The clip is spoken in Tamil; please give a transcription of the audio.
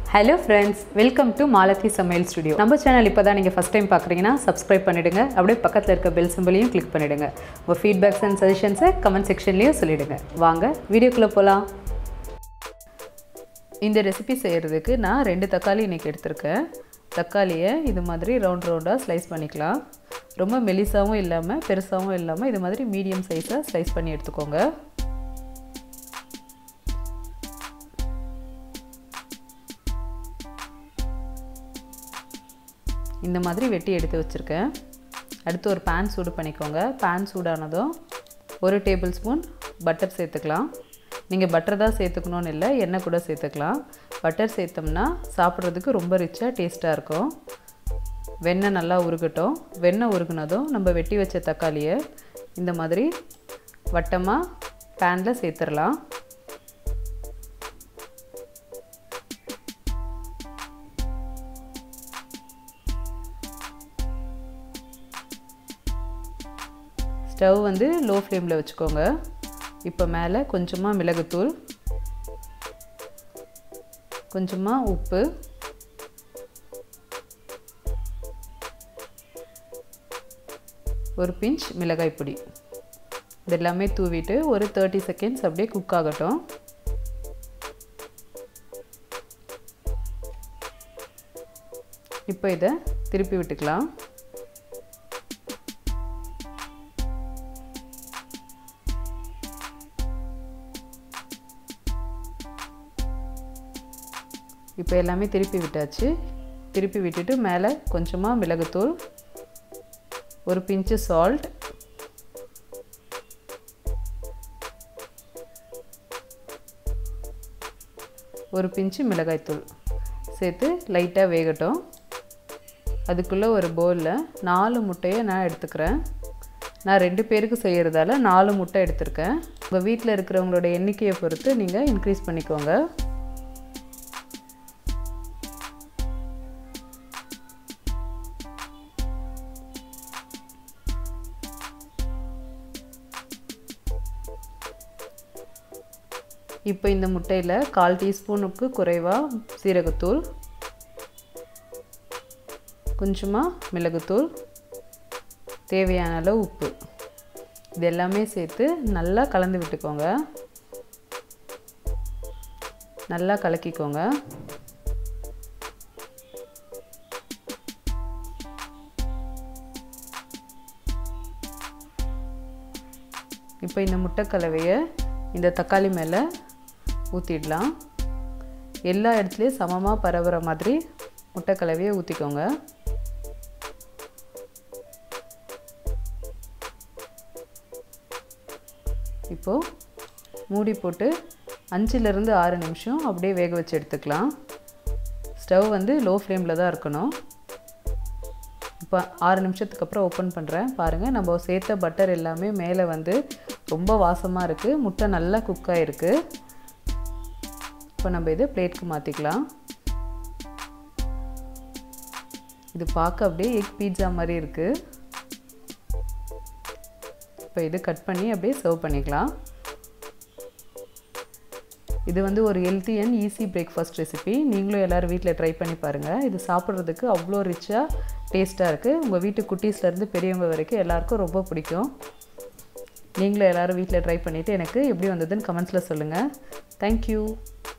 hello friends welcome to Malathi Samayal studio நம்ம சேனல் இப்போ தான் நீங்கள் ஃபஸ்ட் டைம் பார்க்குறீங்கன்னா சப்ஸ்கிரைப் பண்ணிவிடுங்க அப்படியே பக்கத்தில் இருக்க பெல் சிம்பிளையும் கிளிக் பண்ணிவிடுங்க உங்கள் ஃபீட்பேக்ஸ் அண்ட் சஜஷன்ஸை கமெண்ட் செக்ஷன்லேயும் சொல்லிவிடுங்க வாங்க வீடியோக்குள்ளே போகலாம் இந்த ரெசிபி செய்கிறதுக்கு நான் ரெண்டு தக்காளி இன்றைக்கி எடுத்திருக்கேன் தக்காளியை இது மாதிரி ரவுண்ட் ரவுண்டாக ஸ்லைஸ் பண்ணிக்கலாம் ரொம்ப மெலிசாவும் இல்லாமல் பெருசாகவும் இல்லாமல் இது மாதிரி மீடியம் சைஸாக ஸ்லைஸ் பண்ணி எடுத்துக்கோங்க இந்த மாதிரி வெட்டி எடுத்து வச்சுருக்கேன் அடுத்து ஒரு பேன் சூடு பண்ணிக்கோங்க பேன் சூடானதும் ஒரு டேபிள் ஸ்பூன் பட்டர் சேர்த்துக்கலாம் நீங்கள் பட்டர் தான் சேர்த்துக்கணுன்னு இல்லை எண்ணெய் கூட சேர்த்துக்கலாம் பட்டர் சேர்த்தோம்னா சாப்பிட்றதுக்கு ரொம்ப ரிச்சாக டேஸ்ட்டாக இருக்கும் வெண்ணெய் நல்லா உருகட்டும் வெண்ணெய் உருகுனதும் நம்ம வெட்டி வச்ச தக்காளியை இந்த மாதிரி வட்டமாக பேனில் சேர்த்துடலாம் ஸ்டவ் வந்து லோ ஃப்ளேமில் வச்சுக்கோங்க இப்போ மேலே கொஞ்சமாக மிளகுத்தூள் கொஞ்சமாக உப்பு ஒரு பிஞ்ச் மிளகாய் பொடி இது எல்லாமே தூவிட்டு ஒரு தேர்ட்டி செகண்ட்ஸ் அப்படியே குக் ஆகட்டும் இப்போ இதை திருப்பி விட்டுக்கலாம் இப்போ எல்லாமே திருப்பி விட்டாச்சு திருப்பி விட்டுட்டு மேலே கொஞ்சமாக மிளகுத்தூள் ஒரு பிஞ்சு சால்ட் ஒரு பிஞ்சு மிளகாய்த்தூள் சேர்த்து லைட்டாக வேகட்டும் அதுக்குள்ளே ஒரு பவுலில் நாலு முட்டையை நான் எடுத்துக்கிறேன் நான் ரெண்டு பேருக்கு செய்கிறதால நாலு முட்டை எடுத்திருக்கேன் உங்கள் வீட்டில் இருக்கிறவங்களோட எண்ணிக்கையை பொறுத்து நீங்கள் இன்க்ரீஸ் பண்ணிக்கோங்க இப்போ இந்த முட்டையில் கால் டீஸ்பூனுக்கு குறைவாக சீரகத்தூள் கொஞ்சமாக மிளகுத்தூள் தேவையான அளவு உப்பு இது எல்லாமே சேர்த்து நல்லா கலந்து விட்டுக்கோங்க நல்லா கலக்கிக்கோங்க இப்போ இந்த முட்டை கலவையை இந்த தக்காளி மேலே ஊற்றிடலாம் எல்லா இடத்துலையும் சமமாக பரவுற மாதிரி முட்டை கலவையை ஊற்றிக்கோங்க இப்போது மூடி போட்டு அஞ்சுலேருந்து ஆறு நிமிஷம் அப்படியே வேக வச்சு எடுத்துக்கலாம் ஸ்டவ் வந்து லோ ஃப்ளேமில் தான் இருக்கணும் இப்போ ஆறு நிமிஷத்துக்கு அப்புறம் ஓப்பன் பண்ணுறேன் பாருங்கள் நம்ம சேர்த்த பட்டர் எல்லாமே மேலே வந்து ரொம்ப வாசமாக இருக்குது முட்டை நல்லா குக் ஆகிருக்கு இப்போ நம்ம இதை பிளேட்க்கு மாற்றிக்கலாம் இது பார்க்க அப்படியே எக் பீட்சா மாதிரி இருக்குது இப்போ இது கட் பண்ணி அப்படியே சர்வ் பண்ணிக்கலாம் இது வந்து ஒரு healthy and easy breakfast recipe நீங்களும் எல்லோரும் வீட்டில் ட்ரை பண்ணி பாருங்கள் இது சாப்பிட்றதுக்கு அவ்வளோ ரிச்சாக டேஸ்ட்டாக இருக்குது உங்கள் வீட்டு குட்டீஸ்லேருந்து பெரியவங்க வரைக்கும் எல்லாருக்கும் ரொம்ப பிடிக்கும் நீங்களும் எல்லோரும் வீட்டில் ட்ரை பண்ணிவிட்டு எனக்கு எப்படி வந்ததுன்னு கமெண்ட்ஸில் சொல்லுங்கள் தேங்க்யூ